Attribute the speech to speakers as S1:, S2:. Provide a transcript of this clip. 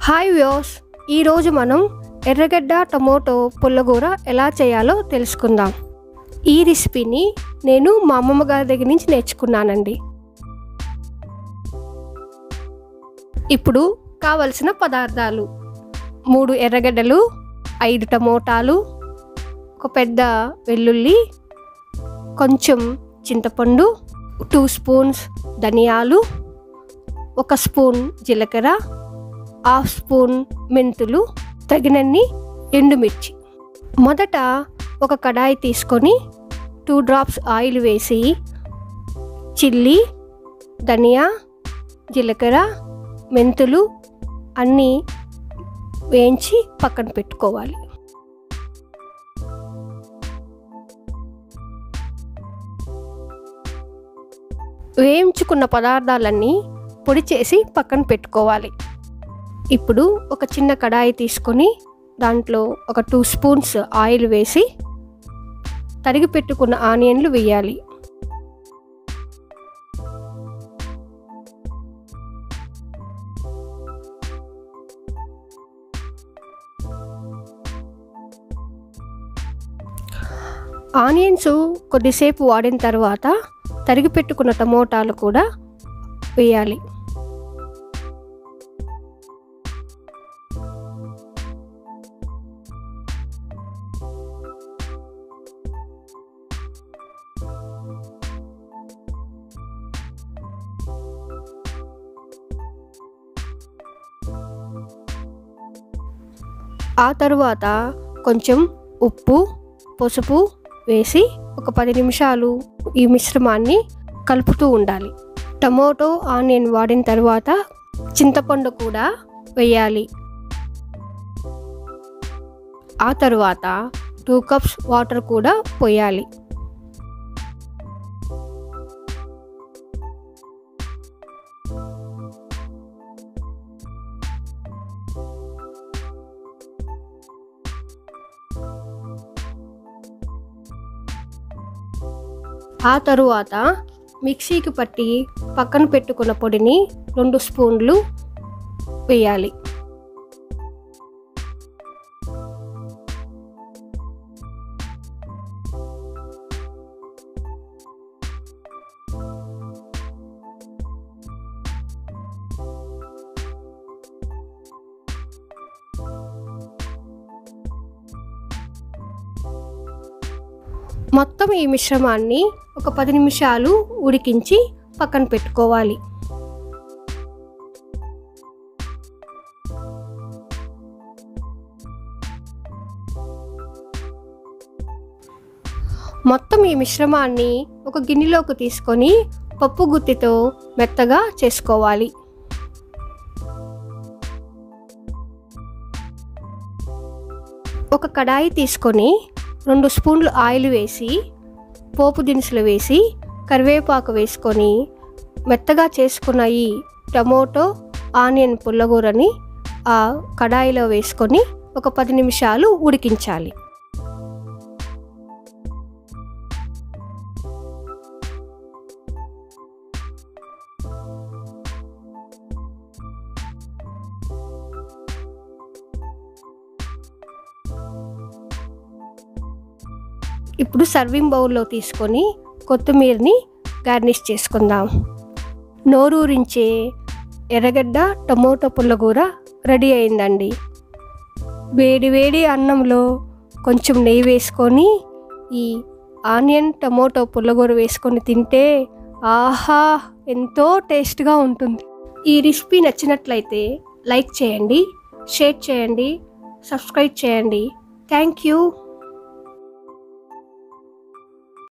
S1: hi వ్యోస్ ఈరోజు మనం ఎర్రగడ్డ టమోటో పుల్లగూర ఎలా చేయాలో తెలుసుకుందాం ఈ రెసిపీని నేను మా అమ్మమ్మ గారి దగ్గర నుంచి నేర్చుకున్నానండి ఇప్పుడు కావలసిన పదార్థాలు మూడు ఎర్రగడ్డలు ఐదు టమోటాలు ఒక పెద్ద వెల్లుల్లి కొంచెం చింతపండు టూ స్పూన్స్ ధనియాలు ఒక స్పూన్ జీలకర్ర హాఫ్ స్పూన్ మెంతులు తగినన్ని ఎండుమిర్చి మొదట ఒక కడాయి తీసుకొని టూ డ్రాప్స్ ఆయిల్ వేసి చిల్లీ ధనియా జీలకర్ర మెంతులు అన్నీ వేయించి పక్కన పెట్టుకోవాలి వేయించుకున్న పదార్థాలన్నీ పొడి చేసి పక్కన పెట్టుకోవాలి ఇప్పుడు ఒక చిన్న కడాయి తీసుకొని దాంట్లో ఒక టూ స్పూన్స్ ఆయిల్ వేసి తరిగి పెట్టుకున్న ఆనియన్లు వేయాలి ఆనియన్స్ కొద్దిసేపు వాడిన తర్వాత తరిగి పెట్టుకున్న టమోటాలు కూడా వేయాలి ఆ తరువాత కొంచెం ఉప్పు పసుపు వేసి ఒక పది నిమిషాలు ఈ మిశ్రమాన్ని కలుపుతూ ఉండాలి టమోటో ఆనియన్ వాడిన తర్వాత చింతపండు కూడా వేయాలి ఆ తరువాత టూ కప్స్ వాటర్ కూడా పోయాలి ఆ తరువాత మిక్సీకి పట్టి పక్కన పెట్టుకున్న పొడిని రెండు స్పూన్లు వేయాలి మొత్తం ఈ మిశ్రమాన్ని ఒక పది నిమిషాలు ఉడికించి పక్కన పెట్టుకోవాలి మొత్తం ఈ మిశ్రమాన్ని ఒక గిన్నెలోకి తీసుకొని పప్పు గుత్తితో మెత్తగా చేసుకోవాలి ఒక కడాయి తీసుకొని రెండు స్పూన్లు ఆయిల్ వేసి పోపు దినుసులు వేసి కరివేపాకు వేసుకొని మెత్తగా చేసుకున్న ఈ టమోటో ఆనియన్ పుల్లగూరని ఆ కడాయిలో వేసుకొని ఒక పది నిమిషాలు ఉడికించాలి ఇప్పుడు సర్వింగ్ బౌల్లో తీసుకొని కొత్తిమీరని గార్నిష్ చేసుకుందాం నోరూరించే ఎర్రగడ్డ టమోటో పుల్లగూర రెడీ అయిందండి వేడి వేడి అన్నంలో కొంచెం నెయ్యి వేసుకొని ఈ ఆనియన్ టమోటో పుల్లగూర వేసుకొని తింటే ఆహా ఎంతో టేస్ట్గా ఉంటుంది ఈ రెసిపీ నచ్చినట్లయితే లైక్ చేయండి షేర్ చేయండి సబ్స్క్రైబ్ చేయండి థ్యాంక్ యూ